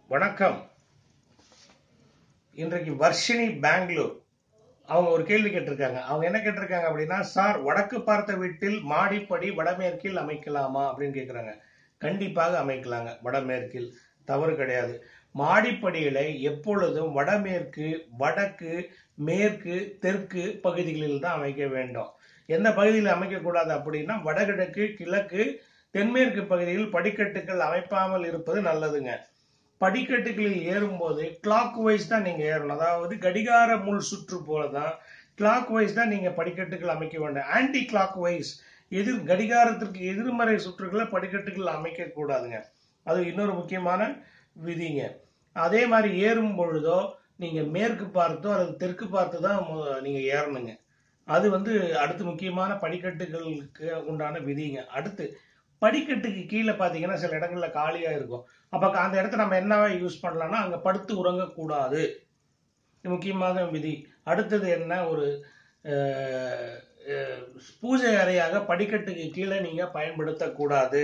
வணக்கம் இன்றைக்கு வர்ஷினி பெங்களூர் அவங்க ஒரு கேள்வி கேட்டிருக்காங்க அவங்க என்ன கேட்டிருக்காங்க அப்படின்னா சார் வடக்கு பார்த்த வீட்டில் மாடிப்படி வடமேற்கில் அமைக்கலாமா அப்படின்னு கேட்குறாங்க கண்டிப்பாக அமைக்கலாங்க வடமேற்கில் தவறு கிடையாது மாடிப்படிகளை எப்பொழுதும் வடமேற்கு வடக்கு மேற்கு தெற்கு பகுதிகளில் தான் அமைக்க வேண்டும் எந்த பகுதியில் அமைக்கக்கூடாது அப்படின்னா வடகிழக்கு கிழக்கு தென்மேற்கு பகுதியில் படிக்கட்டுகள் அமைப்பாமல் இருப்பது நல்லதுங்க படிக்கட்டுகளில் ஏறும்போது கிளாக் வைஸ் தான் நீங்க ஏறணும் அதாவது கடிகார முள் சுற்று போல தான் கிளாக் வைஸ் தான் நீங்க படிக்கட்டுகள் அமைக்க வேண்டும் ஆன்டி கிளாக் வைஸ் எதிர் கடிகாரத்திற்கு எதிர்மறை சுற்றுகளை படிக்கட்டுகள் அமைக்க கூடாதுங்க அது இன்னொரு முக்கியமான விதிங்க அதே மாதிரி ஏறும் பொழுதோ நீங்க மேற்கு பார்த்தோ அல்லது தெற்கு பார்த்து தான் மு- நீங்க ஏறணுங்க அது வந்து அடுத்து முக்கியமான படிக்கட்டுகளுக்கு உண்டான விதிங்க அடுத்து படிக்கட்டுக்கு கீழே பார்த்தீங்கன்னா சில இடங்கள்ல காலியா இருக்கும் அப்ப அந்த இடத்த நம்ம என்னவா யூஸ் பண்ணலாம்னா அங்க படுத்து உறங்கக்கூடாது இது முக்கியமான விதி அடுத்தது என்ன ஒரு அஹ், அஹ், பூஜை அறையாக படிக்கட்டுக்கு கீழே நீங்க பயன்படுத்தக்கூடாது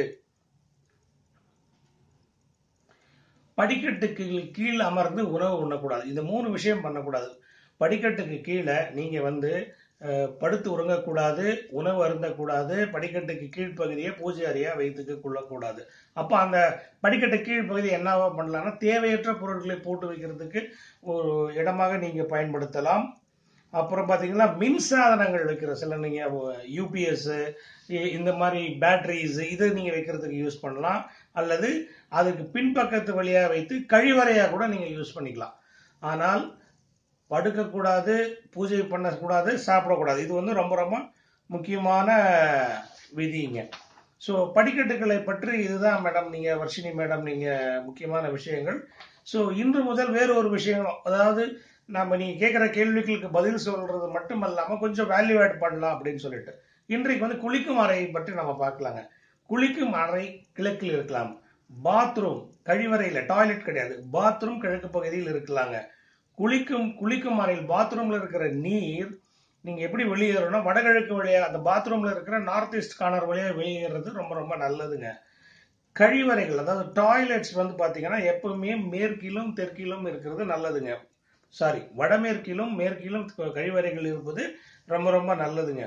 படிக்கட்டுக்கு கீழே அமர்ந்து உணவு உண்ணக்கூடாது இந்த மூணு விஷயம் பண்ணக்கூடாது படிக்கட்டுக்கு கீழே நீங்க வந்து அஹ், படுத்து உறங்கக்கூடாது உணவு அருந்தக்கூடாது படிக்கட்டுக்கு கீழ்ப்பகுதியை பூஜை அறையா வைத்துக்க கொள்ளக்கூடாது அப்போ அந்த படிக்கட்டு கீழ்ப்பகுதி என்னவா பண்ணலாம்னா தேவையற்ற பொருட்களை போட்டு வைக்கிறதுக்கு ஒரு இடமாக நீங்க பயன்படுத்தலாம் அப்புறம் பாத்தீங்கன்னா மின் சாதனங்கள் வைக்கிற சில நீங்க யூபிஎஸ் இந்த மாதிரி பேட்டரிஸ் இது நீங்க வைக்கிறதுக்கு யூஸ் பண்ணலாம் அல்லது அதுக்கு பின்பக்கத்து வழியா வைத்து கழிவறையா கூட நீங்க யூஸ் பண்ணிக்கலாம் ஆனால் படுக்கக்கூடாது பூஜை பண்ணக்கூடாது சாப்பிடக்கூடாது இது வந்து ரொம்ப ரொம்ப முக்கியமான விதிங்க ஸோ படிக்கட்டுகளை பற்றி இதுதான் மேடம் நீங்க வர்ஷினி மேடம் நீங்க முக்கியமான விஷயங்கள் ஸோ இன்று முதல் வேறு ஒரு விஷயம் அதாவது நம்ம நீங்க கேட்குற கேள்விகளுக்கு பதில் சொல்றது மட்டும் இல்லாம கொஞ்சம் வேல்யூ ஆட் பண்ணலாம் அப்படின்னு சொல்லிட்டு இன்றைக்கு வந்து குளிக்கும் அறையை பற்றி நம்ம பார்க்கலாங்க குளிக்கும் அறை கிழக்கில் இருக்கலாம் பாத்ரூம் கழிவறையில் டாய்லெட் கிடையாது பாத்ரூம் கிழக்கு பகுதியில் இருக்கலாங்க குளிக்கும் குளிக்கும் அறையில் பாத்ரூம்ல இருக்கிற நீர் நீங்க எப்படி வெளியேறணும்னா வடகிழக்கு வழியா அந்த பாத்ரூம்ல இருக்கிற நார்த் ஈஸ்ட் கார்னர் வழியா வெளியேறது ரொம்ப ரொம்ப நல்லதுங்க கழிவறைகள் அதாவது டாய்லெட்ஸ் வந்து பாத்தீங்கன்னா எப்பவுமே மேற்கிலும் தெற்கிலும் இருக்கிறது நல்லதுங்க சாரி வடமேற்கிலும் மேற்கிலும் கழிவறைகள் இருப்பது ரொம்ப ரொம்ப நல்லதுங்க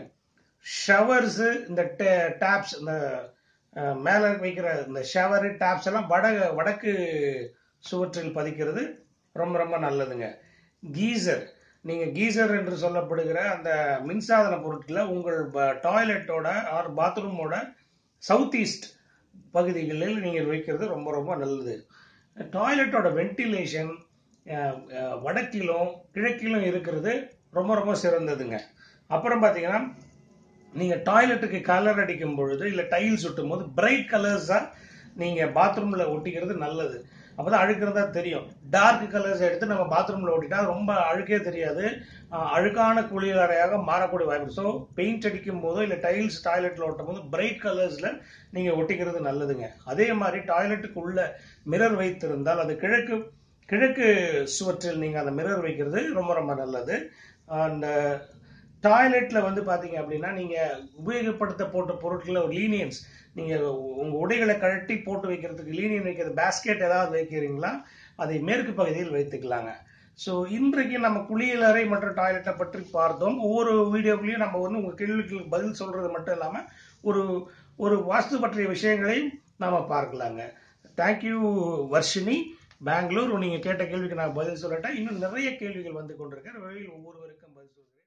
ஷவர்ஸ் இந்த டேப்ஸ் இந்த அஹ், மேல வைக்கிற இந்த ஷவர் டேப்ஸ் எல்லாம் வட வடக்கு சுவற்றில் பதிக்கிறது ரொம்ப ரொம்ப நல்லதுங்க கீசர் நீங்க கீசர் என்று சொல்லப்படுகிற அந்த மின்சாதன பொருட்களை உங்கள் டாய்லெட்டோட ஆர் பாத்ரூமோட சவுத் ஈஸ்ட் பகுதிகளில் நீங்கள் வைக்கிறது ரொம்ப ரொம்ப நல்லது டாய்லெட்டோட வென்டிலேஷன் வடக்கிலும் கிழக்கிலும் இருக்கிறது ரொம்ப ரொம்ப சிறந்ததுங்க அப்புறம் பார்த்தீங்கன்னா நீங்க டாய்லெட்டுக்கு கலர் அடிக்கும் பொழுது இல்ல டைல்ஸ் ஒட்டும் போது பிரைட் கலர்ஸா நீங்க பாத்ரூம்ல ஒட்டிக்கிறது நல்லது அப்பதான் அழுக்கிறதா தெரியும் டார்க் கலர்ஸ் எடுத்து நம்ம பாத்ரூம்ல ஒட்டிட்டா ரொம்ப அழுக்கே தெரியாது அஹ் அழுக்கான குளியலறையாக மாறக்கூடிய வாய்ப்பு ஸோ பெயிண்ட் அடிக்கும் போதோ இல்ல டைல்ஸ் டாய்லெட்ல ஒட்டும் போது பிரைட் கலர்ஸ்ல நீங்க ஒட்டிக்கிறது நல்லதுங்க அதே மாதிரி டாய்லெட்டுக்கு உள்ள மிரர் வைத்திருந்தால் அது கிழக்கு கிழக்கு சுவற்றில் நீங்க அந்த மிரர் வைக்கிறது ரொம்ப ரொம்ப நல்லது அண்ட் டாய்லெட்ல வந்து பாத்தீங்க அப்படின்னா நீங்க உபயோகப்படுத்த போட்ட பொருட்களை ஒரு லீனியன்ஸ் நீங்க உங்க உடைகளை கழட்டி போட்டு வைக்கிறதுக்கு லீனியன் வைக்கிறது பேஸ்கெட் ஏதாவது வைக்கிறீங்களா அதை மேற்கு பகுதியில் வைத்துக்கலாங்க ஸோ இன்றைக்கு நம்ம குளியலறை மற்றும் டாய்லெட்டை பற்றி பார்த்தோம் ஒவ்வொரு வீடியோக்குள்ளேயும் நம்ம வந்து உங்க கேள்விகளுக்கு பதில் சொல்றது மட்டும் இல்லாம ஒரு ஒரு வாஸ்து பற்றிய விஷயங்களையும் நாம பார்க்கலாங்க தேங்க்யூ வர்ஷினி பெங்களூர் நீங்க கேட்ட கேள்விக்கு நான் பதில் சொல்லட்டேன் இன்னும் நிறைய கேள்விகள் வந்து கொண்டிருக்கேன் விரைவில் ஒவ்வொருவருக்கும் பதில் சொல்கிறேன்